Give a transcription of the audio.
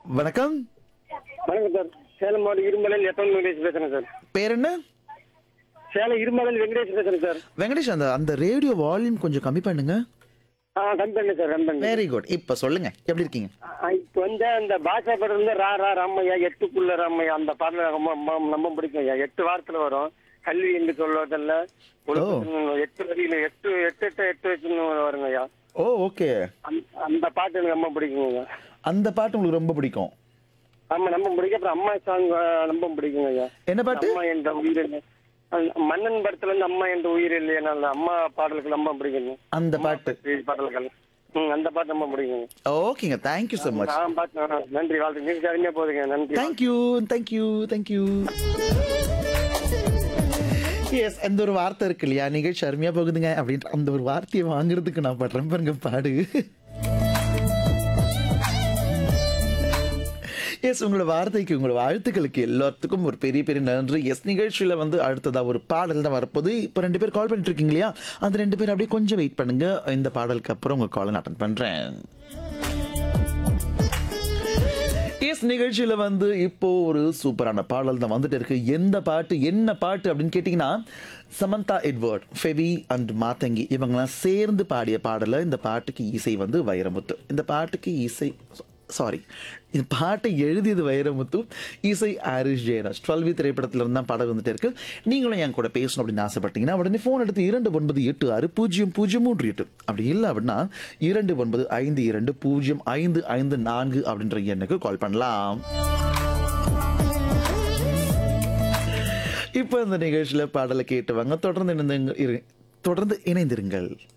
வணக்கம் வணக்கம் சார் சேலம் மாவட்டம் இருமலையில் எப்பன் வெங்கடேஷ் பேசுறேன் சார் பேர் என்ன சேலம் இருமலையில் வெங்கடேஷ் பேசுறேன் சார் வெங்கடேஷ் அந்த அந்த ரேடியோ வால்யூம் கொஞ்சம் கம்மி பண்ணுங்க ஆ கம்மி பண்ணு சார் கம்மி பண்ணு வெரி குட் இப்ப சொல்லுங்க எப்படி இருக்கீங்க ஆ, இப்போ வந்து அந்த பாஷா படம் வந்து ரா ரா ராமையா எட்டுக்குள்ள ராமையா அந்த பாடல ரொம்ப ரொம்ப- ரொம்ப பிடிக்கும் ஐயா எட்டு வாரத்துல வரும் கல்வி என்று சொல்வதில்ல ஒழுக்கத்தின் எட்டு வரியில எட்டு எட்டு எட்டு எட்டு வச்சுன்னு வருங்க ஐயா ஓ ஓகே அந்த- அந்த பாட்டு எனக்கு ரொம்ப பிடிக்குங்க அந்த பாட்டு உங்களுக்கு ரொம்ப பிடிக்கும் ஆமா ரொம்ப பிடிக்கும் அப்புறம் அம்மா சாங் ரொம்ப பிடிக்குங்க ஐயா என்ன பாட்டு அம்மா என்ற உயிர் இல்லை. அந்த மன்னன் படத்துல இருந்து அம்மா என்ற உயிர் இல்லையா அந்த அம்மா பாடலுக்கு ரொம்ப பிடிக்குங்க அந்த பாட்டு பாடல்கள் ம் அந்த பாட்டு ரொம்ப பிடிக்குங்க ஓகேங்க தேங்க்யூ so மச் நான் பாட்டு ஆ, நன்றி வாழ்த்து நீங்க அருமையா போதுங்க நன்றி தேங்க்யூ தேங்க்யூ தேங்க்யூ எஸ் அந்த ஒரு வார்த்தை இருக்கு இல்லையா நிகழ்ச்சி அருமையா போகுதுங்க அப்படின்ற அந்த ஒரு வார்த்தையை வாங்குறதுக்கு நான் படுறேன் பாருங்க பாடு எஸ் உங்களோட வார்த்தைக்கு உங்களோட வாழ்த்துக்களுக்கு எல்லாத்துக்கும் ஒரு பெரிய பெரிய நன்றி எஸ் நிகழ்ச்சியில் வந்து அடுத்ததா ஒரு பாடல் தான் வரப்போகுது இப்போ ரெண்டு பேர் கால் பண்ணிட்டு இருக்கீங்க இல்லையா அந்த ரெண்டு பேர் அப்படியே கொஞ்சம் வெயிட் பண்ணுங்க இந்த பாடலுக்கு அப்புறம் உங்க காலை அட்டன் பண்றேன் எஸ் நிகழ்ச்சியில வந்து இப்போ ஒரு சூப்பரான பாடல் தான் வந்துட்டு இருக்கு எந்த பாட்டு என்ன பாட்டு அப்படின்னு கேட்டிங்கன்னா சமந்தா எட்வர்ட் ஃபெவி அண்ட் மாத்தங்கி இவங்கெல்லாம் சேர்ந்து பாடிய பாடல இந்த பாட்டுக்கு இசை வந்து வைரமுத்து இந்த பாட்டுக்கு இசை சாரி இந்த பாட்டை எழுதியது வைரமுத்து இசை ஆரிஷ் ஜெயராஜ் டுவெல்வி திரைப்படத்துல இருந்து தான் பாடல் வந்துட்டு இருக்கு நீங்களும் என் கூட பேசணும் அப்படின்னு ஆசைப்பட்டீங்கன்னா உடனே ஃபோன் எடுத்து இரண்டு ஒன்பது எட்டு ஆறு பூஜ்ஜியம் பூஜ்ஜியம் மூன்று எட்டு அப்படி இல்லை அப்படின்னா இரண்டு ஒன்பது ஐந்து இரண்டு பூஜ்ஜியம் ஐந்து ஐந்து நான்கு அப்படின்ற எண்ணுக்கு கால் பண்ணலாம் இப்போ இந்த நிகழ்ச்சியில் பாடலை கேட்டுவாங்க தொடர்ந்து இணைந்து இரு- தொடர்ந்து இணைந்திருங்கள்